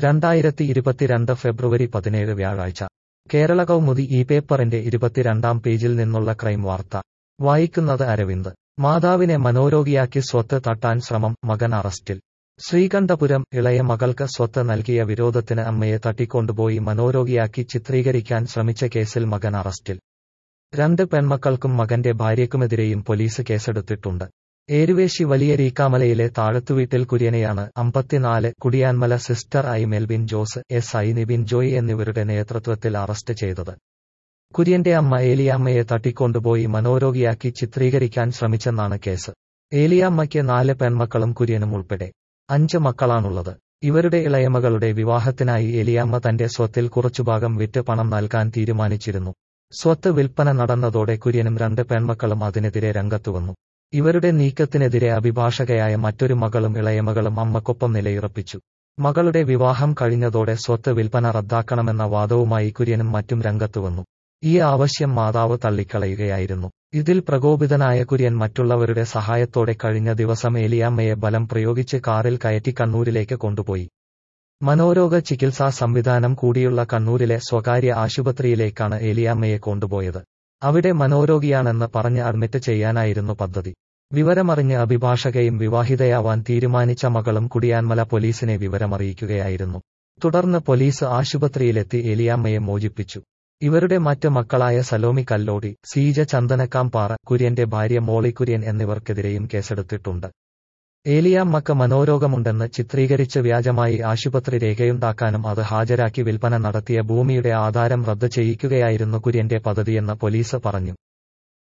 രണ്ടായിരത്തി ഇരുപത്തിരണ്ട് ഫെബ്രുവരി പതിനേഴ് വ്യാഴാഴ്ച കേരള കൗമുദി ഈ പേപ്പറിന്റെ ഇരുപത്തിരണ്ടാം പേജിൽ നിന്നുള്ള ക്രൈം വാർത്ത വായിക്കുന്നത് അരവിന്ദ് മാതാവിനെ മനോരോഗിയാക്കി സ്വത്ത് തട്ടാൻ ശ്രമം മകൻ അറസ്റ്റിൽ ശ്രീകണ്ഠപുരം ഇളയ മകൾക്ക് സ്വത്ത് നൽകിയ വിരോധത്തിന് അമ്മയെ തട്ടിക്കൊണ്ടുപോയി മനോരോഗിയാക്കി ചിത്രീകരിക്കാൻ ശ്രമിച്ച കേസിൽ മകൻ അറസ്റ്റിൽ രണ്ട് പെൺമക്കൾക്കും മകന്റെ ഭാര്യയ്ക്കുമെതിരെയും പോലീസ് കേസെടുത്തിട്ടുണ്ട് ഏരുവേശി വലിയ രീക്കാമലയിലെ താഴത്തുവീട്ടിൽ കുര്യനെയാണ് അമ്പത്തിനാല് Kudiyanmala sister I Melvin Jose S I Nibin Joy എന്നിവരുടെ നേതൃത്വത്തിൽ അറസ്റ്റ് ചെയ്തത് കുര്യന്റെ അമ്മ ഏലിയാമ്മയെ തട്ടിക്കൊണ്ടുപോയി മനോരോഗിയാക്കി ചിത്രീകരിക്കാൻ ശ്രമിച്ചെന്നാണ് കേസ് ഏലിയാമ്മയ്ക്ക് നാല് പെൺമക്കളും കുര്യനും ഉൾപ്പെടെ അഞ്ച് മക്കളാണുള്ളത് ഇവരുടെ ഇളയമകളുടെ വിവാഹത്തിനായി എലിയാമ്മ തന്റെ സ്വത്തിൽ കുറച്ചുഭാഗം വിറ്റ് പണം നൽകാൻ തീരുമാനിച്ചിരുന്നു സ്വത്ത് വിൽപ്പന നടന്നതോടെ കുര്യനും രണ്ട് പെൺമക്കളും അതിനെതിരെ രംഗത്തുവന്നു ഇവരുടെ നീക്കത്തിനെതിരെ അഭിഭാഷകയായ മറ്റൊരു മകളും ഇളയമകളും അമ്മക്കൊപ്പം നിലയുറപ്പിച്ചു മകളുടെ വിവാഹം കഴിഞ്ഞതോടെ സ്വത്ത് വിൽപ്പന റദ്ദാക്കണമെന്ന വാദവുമായി കുര്യനും മറ്റും രംഗത്തുവന്നു ഈ ആവശ്യം മാതാവ് തള്ളിക്കളയുകയായിരുന്നു ഇതിൽ പ്രകോപിതനായ കുര്യൻ മറ്റുള്ളവരുടെ സഹായത്തോടെ കഴിഞ്ഞ ദിവസം ഏലിയാമ്മയെ ബലം പ്രയോഗിച്ച് കാറിൽ കയറ്റി കണ്ണൂരിലേക്ക് കൊണ്ടുപോയി മനോരോഗ ചികിത്സാ സംവിധാനം കൂടിയുള്ള കണ്ണൂരിലെ സ്വകാര്യ ആശുപത്രിയിലേക്കാണ് ഏലിയാമ്മയെ കൊണ്ടുപോയത് അവിടെ മനോരോഗിയാണെന്ന് പറഞ്ഞ് അഡ്മിറ്റ് ചെയ്യാനായിരുന്നു പദ്ധതി വിവരമറിഞ്ഞ് അഭിഭാഷകയും വിവാഹിതയാവാൻ തീരുമാനിച്ച മകളും കുടിയാൻമല പോലീസിനെ വിവരമറിയിക്കുകയായിരുന്നു തുടർന്ന് പോലീസ് ആശുപത്രിയിലെത്തി ഏലിയാമ്മയെ മോചിപ്പിച്ചു ഇവരുടെ മറ്റ് മക്കളായ സലോമി കല്ലോടി സീജ ചന്ദനക്കാംപാറ കുര്യന്റെ ഭാര്യ മോളി കുര്യൻ എന്നിവർക്കെതിരെയും കേസെടുത്തിട്ടുണ്ട് ഏലിയാമ്മക്ക് മനോരോഗമുണ്ടെന്ന് ചിത്രീകരിച്ച് വ്യാജമായി ആശുപത്രി രേഖയുണ്ടാക്കാനും അത് ഹാജരാക്കി വിൽപ്പന നടത്തിയ ഭൂമിയുടെ ആധാരം റദ്ദ് ചെയ്യിക്കുകയായിരുന്നു കുര്യന്റെ പദ്ധതിയെന്ന് പോലീസ് പറഞ്ഞു